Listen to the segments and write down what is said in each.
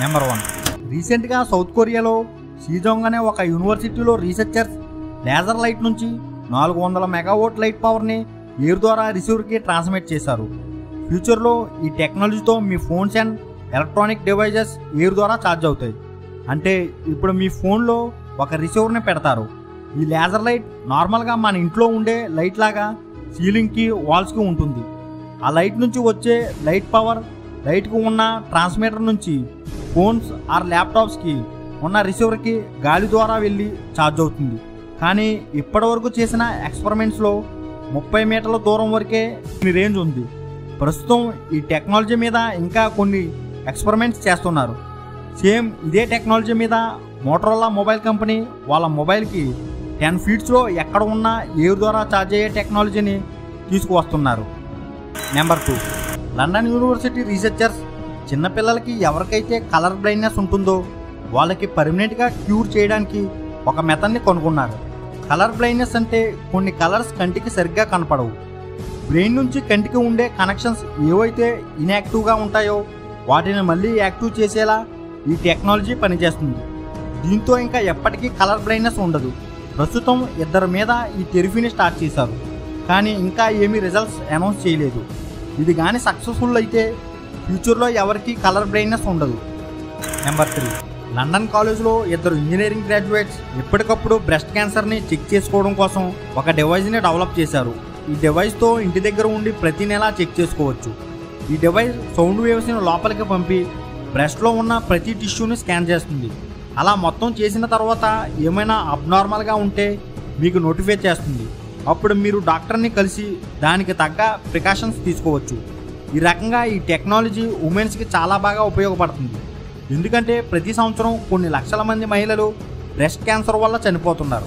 number one రీసెంట్గా south కొరియాలో షీజోంగ్ అనే ఒక యూనివర్సిటీలో రీసెర్చర్స్ లేజర్ లైట్ నుంచి నాలుగు వందల మెగావోట్ లైట్ పవర్ని ఎయిర్ ద్వారా రిసీవర్కి ట్రాన్స్మిట్ చేశారు ఫ్యూచర్లో ఈ టెక్నాలజీతో మీ phones and electronic devices air ద్వారా ఛార్జ్ అవుతాయి అంటే ఇప్పుడు మీ ఫోన్లో ఒక రిసీవర్ని పెడతారు ఈ లేజర్ లైట్ నార్మల్గా మన ఇంట్లో ఉండే లైట్ లాగా సీలింగ్కి వాల్స్కి ఉంటుంది ఆ లైట్ నుంచి వచ్చే లైట్ పవర్ లైట్కు ఉన్న ట్రాన్స్మిటర్ నుంచి ఫోన్స్ ఆర్ ల్యాప్టాప్స్కి ఉన్న రిసీవర్కి గాలి ద్వారా వెళ్ళి ఛార్జ్ అవుతుంది కానీ ఇప్పటివరకు చేసిన ఎక్స్పెరిమెంట్స్లో ముప్పై మీటర్ల దూరం వరకే దీని రేంజ్ ఉంది ప్రస్తుతం ఈ టెక్నాలజీ మీద ఇంకా కొన్ని ఎక్స్పెరిమెంట్స్ చేస్తున్నారు సేమ్ ఇదే టెక్నాలజీ మీద మోటరోలా మొబైల్ కంపెనీ వాళ్ళ మొబైల్కి టెన్ ఫీట్స్లో ఎక్కడ ఉన్నా ఎయిర్ ద్వారా ఛార్జ్ అయ్యే టెక్నాలజీని తీసుకువస్తున్నారు number two London university researchers చిన్నపిల్లలకి ఎవరికైతే కలర్ బ్లైండ్నెస్ ఉంటుందో వాళ్ళకి పర్మనెంట్గా క్యూర్ చేయడానికి ఒక మెథడ్ని కనుగొన్నారు కలర్ బ్లైండ్నెస్ అంటే కొన్ని కలర్స్ కంటికి సరిగ్గా కనపడవు బ్రెయిన్ నుంచి కంటికి ఉండే కనెక్షన్స్ ఏవైతే ఇన్యాక్టివ్గా ఉంటాయో వాటిని మళ్ళీ యాక్టివ్ చేసేలా ఈ టెక్నాలజీ పనిచేస్తుంది దీంతో ఇంకా ఎప్పటికీ కలర్ బ్లైండ్నెస్ ఉండదు ప్రస్తుతం ఇద్దరి మీద ఈ థెరపీని స్టార్ట్ చేశారు కానీ ఇంకా ఏమీ రిజల్ట్స్ అనౌన్స్ చేయలేదు ఇది కానీ సక్సెస్ఫుల్ అయితే ఫ్యూచర్లో ఎవరికి కలర్ బ్లైండ్నెస్ ఉండదు నెంబర్ త్రీ లండన్ కాలేజ్లో ఇద్దరు ఇంజనీరింగ్ గ్రాడ్యుయేట్స్ ఎప్పటికప్పుడు బ్రెస్ట్ క్యాన్సర్ని చెక్ చేసుకోవడం కోసం ఒక డివైస్ని డెవలప్ చేశారు ఈ డివైస్తో ఇంటి దగ్గర ఉండి ప్రతి నెలా చెక్ చేసుకోవచ్చు ఈ డివైస్ సౌండ్ వేవ్స్ని లోపలికి పంపి బ్రెస్ట్లో ఉన్న ప్రతి టిష్యూని స్కాన్ చేస్తుంది అలా మొత్తం చేసిన తర్వాత ఏమైనా అబ్నార్మల్గా ఉంటే మీకు నోటిఫై చేస్తుంది అప్పుడు మీరు డాక్టర్ని కలిసి దానికి తగ్గ ప్రికాషన్స్ తీసుకోవచ్చు ఈ రకంగా ఈ టెక్నాలజీ ఉమెన్స్కి చాలా బాగా ఉపయోగపడుతుంది ఎందుకంటే ప్రతి సంవత్సరం కొన్ని లక్షల మంది మహిళలు బ్రెస్ట్ క్యాన్సర్ వల్ల చనిపోతున్నారు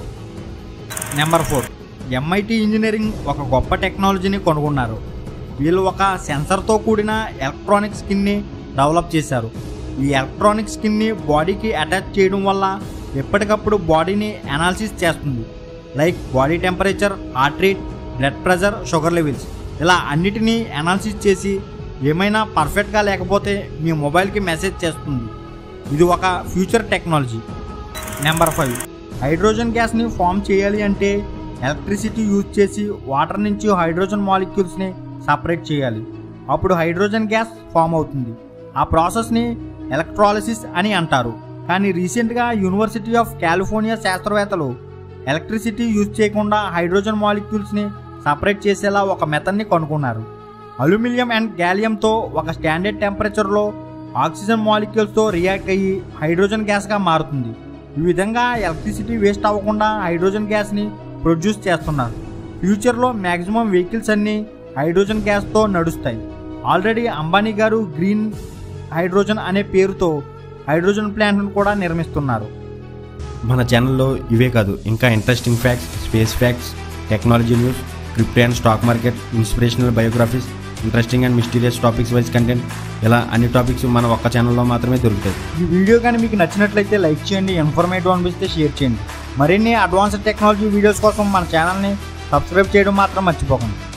నెంబర్ ఫోర్ ఎంఐటి ఇంజనీరింగ్ ఒక గొప్ప టెక్నాలజీని కనుగొన్నారు వీళ్ళు ఒక సెన్సర్తో కూడిన ఎలక్ట్రానిక్ స్కిన్ని డెవలప్ చేశారు ఈ ఎలక్ట్రానిక్ స్కిన్ని బాడీకి అటాచ్ చేయడం వల్ల ఎప్పటికప్పుడు బాడీని అనాలిసిస్ చేస్తుంది like body temperature heart rate blood pressure sugar levels ఇలా అన్నిటినీ అనాలిసిస్ చేసి ఏమైనా పర్ఫెక్ట్గా లేకపోతే మీ మొబైల్కి మెసేజ్ చేస్తుంది ఇది ఒక future technology number five hydrogen గ్యాస్ని ఫామ్ చేయాలి అంటే ఎలక్ట్రిసిటీ యూజ్ చేసి వాటర్ నుంచి హైడ్రోజన్ మాలిక్యూల్స్ని సపరేట్ చేయాలి అప్పుడు హైడ్రోజన్ గ్యాస్ ఫామ్ అవుతుంది ఆ ప్రాసెస్ని ఎలక్ట్రాలిసిస్ అని అంటారు కానీ రీసెంట్గా యూనివర్సిటీ ఆఫ్ కాలిఫోర్నియా శాస్త్రవేత్తలు ఎలక్ట్రిసిటీ యూజ్ చేయకుండా హైడ్రోజన్ మాలిక్యూల్స్ని సపరేట్ చేసేలా ఒక మెథడ్ని కనుగొన్నారు అల్యూమినియం అండ్ గ్యాలియంతో ఒక స్టాండర్డ్ టెంపరేచర్లో ఆక్సిజన్ మాలిక్యూల్స్తో రియాక్ట్ అయ్యి హైడ్రోజన్ గ్యాస్గా మారుతుంది ఈ విధంగా ఎలక్ట్రిసిటీ వేస్ట్ అవ్వకుండా హైడ్రోజన్ గ్యాస్ని ప్రొడ్యూస్ చేస్తున్నారు ఫ్యూచర్లో మ్యాక్సిమం వెహికల్స్ అన్నీ హైడ్రోజన్ గ్యాస్తో నడుస్తాయి ఆల్రెడీ అంబానీ గారు గ్రీన్ హైడ్రోజన్ అనే పేరుతో హైడ్రోజన్ ప్లాంట్ను కూడా నిర్మిస్తున్నారు మన ఛానల్లో ఇవే కాదు ఇంకా interesting facts space facts technology news crypto and stock market inspirational biographies interesting and mysterious topics wise content ఇలా అన్ని టాపిక్స్ మన ఒక్క ఛానల్లో మాత్రమే దొరుకుతాయి ఈ వీడియో కానీ మీకు నచ్చినట్లయితే లైక్ చేయండి ఇన్ఫర్మేటివ్ అనిపిస్తే షేర్ చేయండి మరిన్ని అడ్వాన్స్డ్ టెక్నాలజీ వీడియోస్ కోసం మన ఛానల్ని సబ్స్క్రైబ్ చేయడం మాత్రం మర్చిపోకండి